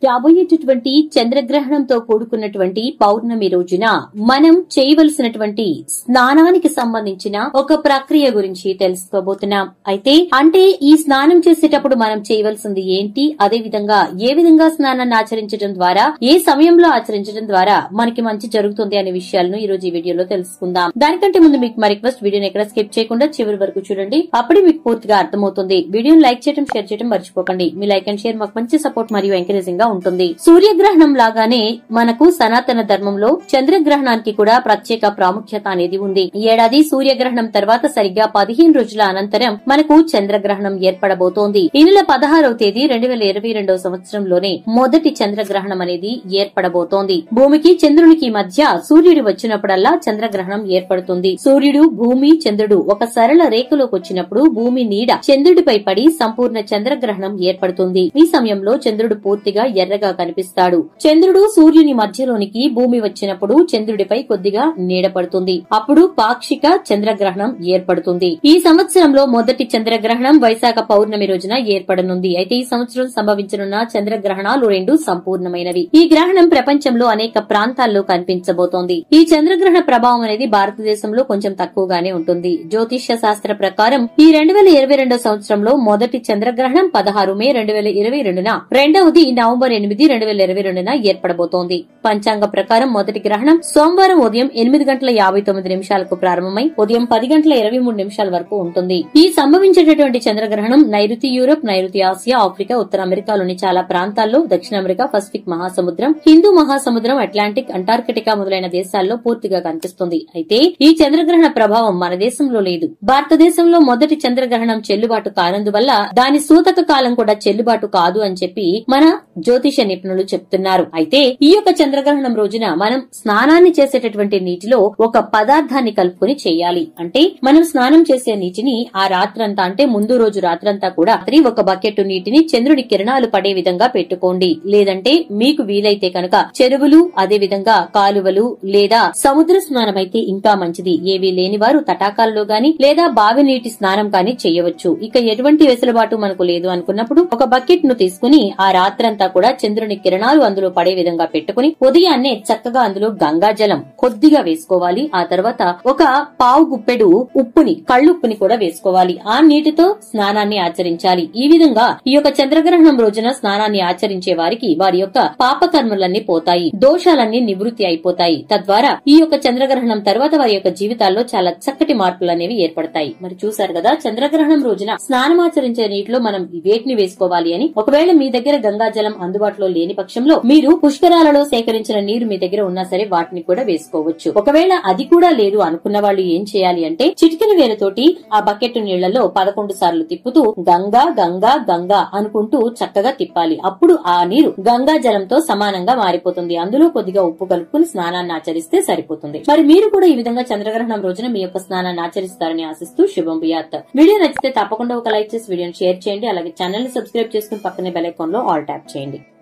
రాబోయేటటువంటి చంద్రగ్రహణంతో కూడుకున్నటువంటి పౌర్ణమి రోజున మనం చేయవలసినటువంటి స్నానానికి సంబంధించిన ఒక ప్రక్రియ గురించి తెలుసుకోబోతున్నాం అయితే అంటే ఈ స్నానం చేసేటప్పుడు మనం చేయవలసింది ఏంటి అదే విధంగా ఏ విధంగా స్నానాన్ని ఆచరించడం ద్వారా ఏ సమయంలో ఆచరించడం ద్వారా మనకి మంచి జరుగుతుంది అనే విషయాలను ఈ రోజు ఈ వీడియోలో తెలుసుకుందాం దానికంటే ముందు మీకు మా రిక్వెస్ట్ వీడియోని ఎక్కడ స్కిప్ చేయకుండా చివరి వరకు చూడండి అప్పుడే మీకు పూర్తిగా అర్థమవుతుంది వీడియోని లైక్ చేయడం షేర్ చేయడం మర్చిపోకండి మీ లైక్ అండ్ షేర్ మాకు మంచి సపోర్ట్ మరియు ఎంకరేజింగ్ గా ఉంటుంది సూర్యగ్రహణం లాగానే మనకు సనాతన ధర్మంలో చంద్రగ్రహణానికి కూడా ప్రత్యేక ప్రాముఖ్యత అనేది ఉంది ఈ ఏడాది సూర్యగ్రహణం తర్వాత సరిగ్గా పదిహేను రోజుల అనంతరం మనకు చంద్రగ్రహణం ఏర్పడబోతోంది ఈ నెల పదహారవ తేదీ రెండు వేల ఇరవై రెండవ సంవత్సరంలోనే మొదటి చంద్రగ్రహణం అనేది ఏర్పడబోతోంది భూమికి చంద్రునికి మధ్య సూర్యుడు వచ్చినప్పుడల్లా చంద్రగ్రహణం ఏర్పడుతుంది సూర్యుడు భూమి చంద్రుడు ఒక సరళ రేఖలోకి వచ్చినప్పుడు భూమి నీడ చంద్రుడిపై పడి సంపూర్ణ చంద్రగ్రహణం ఏర్పడుతుంది ఈ సమయంలో చంద్రుడు పూర్తిగా ఎర్రగా కనిపిస్తాడు చంద్రుడు సూర్యుని మధ్యలోనికి భూమి వచ్చినప్పుడు చంద్రుడిపై కొద్దిగా నీడ పడుతుంది అప్పుడు పాక్షిక చంద్రగ్రహణం ఏర్పడుతుంది ఈ సంవత్సరంలో మొదటి చంద్రగ్రహణం వైశాఖ పౌర్ణమి రోజున ఏర్పడనుంది అయితే ఈ సంవత్సరం సంభవించనున్న చంద్రగ్రహణాలు రెండు సంపూర్ణమైనవి ఈ గ్రహణం ప్రపంచంలో అనేక ప్రాంతాల్లో కనిపించబోతోంది ఈ చంద్రగ్రహణ ప్రభావం అనేది భారతదేశంలో కొంచెం తక్కువగానే ఉంటుంది జ్యోతిష్య శాస్త్ర ప్రకారం ఈ రెండు వేల ఇరవై రెండో సంవత్సరంలో మొదటి చంద్రగ్రహణం పదహారు మే రెండు వేల ఇరవై రెండున రెండవది నవంబర్ ఎనిమిది రెండు వేల ఇరవై రెండున ఏర్పడబోతోంది పంచాంగ ప్రకారం మొదటి గ్రహణం సోమవారం ఉదయం ఎనిమిది గంటల యాభై తొమ్మిది నిమిషాలకు ప్రారంభమై ఉదయం పది గంటల ఇరవై మూడు నిమిషాల వరకు ఉంటుంది ఈ సంభవించేటటువంటి చంద్రగ్రహణం నైరుతి యూరోప్ నైరుతి ఆసియా ఆఫ్రికా ఉత్తర అమెరికాలోని చాలా ప్రాంతాల్లో దక్షిణ అమెరికా పసిఫిక్ మహాసముద్రం హిందూ మహాసముద్రం అట్లాంటిక్ అంటార్కిటికా మొదలైన దేశాల్లో పూర్తిగా కనిపిస్తుంది అయితే ఈ చంద్రగ్రహణ ప్రభావం మన దేశంలో లేదు భారతదేశంలో మొదటి చంద్రగ్రహణం చెల్లుబాటు కానందువల్ల దాని సూతక కాలం కూడా చెల్లుబాటు కాదు అని చెప్పి మన జ్యోతిష నిపుణులు చెప్తున్నారు అయితే ఈ యొక్క చంద్రగ్రహణం రోజున మనం స్నానాన్ని చేసేటటువంటి నీటిలో ఒక పదార్థాన్ని కలుపుకొని చేయాలి అంటే మనం స్నానం చేసే నీటిని ఆ రాత్రంతా అంటే ముందు రోజు రాత్రంతా కూడా రాత్రి ఒక బకెట్ నీటిని చంద్రుడి కిరణాలు పడే విధంగా పెట్టుకోండి లేదంటే మీకు వీలైతే కనుక చెరువులు అదే విధంగా కాలువలు లేదా సముద్ర స్నానం అయితే ఇంకా మంచిది ఏవీ లేని వారు తటాకాల్లో గాని లేదా బావి నీటి స్నానం కానీ చేయవచ్చు ఇక ఎటువంటి వెసులుబాటు మనకు లేదు అనుకున్నప్పుడు ఒక బకెట్ ను తీసుకుని ఆ రాత్రంతా కూడా చంద్రుని కిరణాలు అందులో పడే విధంగా పెట్టుకుని ఉదయాన్నే చక్కగా అందులో గంగా జలం కొద్దిగా వేసుకోవాలి ఆ తర్వాత ఒక పావు గుప్పెడు ఉప్పుని కళ్ళుప్పుని కూడా వేసుకోవాలి ఆ నీటితో స్నానాన్ని ఆచరించాలి ఈ విధంగా ఈ యొక్క చంద్రగ్రహణం రోజున స్నానాన్ని ఆచరించే వారికి వారి యొక్క పాపకర్మలన్నీ పోతాయి దోషాలన్నీ నివృత్తి అయిపోతాయి తద్వారా ఈ యొక్క చంద్రగ్రహణం తర్వాత వారి యొక్క జీవితాల్లో చాలా చక్కటి మార్పులు అనేవి ఏర్పడతాయి మరి చూసారు కదా చంద్రగ్రహణం రోజున స్నానం ఆచరించే నీటిలో మనం వేటిని వేసుకోవాలి అని ఒకవేళ మీ దగ్గర గంగా జలం అందుబాటులో లేని పక్షంలో మీరు పుష్కరాలలో సేకరించిన నీరు మీ దగ్గర ఉన్నా సరే వాటిని కూడా వేసుకోవచ్చు ఒకవేళ అది కూడా లేదు అనుకున్న వాళ్ళు ఏం చేయాలి అంటే చిటికెన వేలతోటి ఆ బకెట్ నీళ్లలో పదకొండు సార్లు తిప్పుతూ గంగా గంగా గంగా అనుకుంటూ చక్కగా తిప్పాలి అప్పుడు ఆ నీరు గంగా జలంతో సమానంగా మారిపోతుంది అందులో కొద్దిగా ఉప్పు కలుపుకుని స్నానాన్ని ఆచరిస్తే సరిపోతుంది మరి మీరు కూడా ఈ విధంగా చంద్రగ్రహణం రోజున మీ యొక్క స్నానాన్ని ఆచరిస్తారని ఆశిస్తూ శుభం బియాత్ వీడియో నచ్చితే తప్పకుండా ఒక లైక్ చేసి వీడియోని షేర్ చేయండి అలాగే ఛానల్ ని సబ్స్క్రైబ్ చేసుకుని పక్కనే బెల్ ఐకాన్ లో ఆల్ ట్యాప్ చేయండి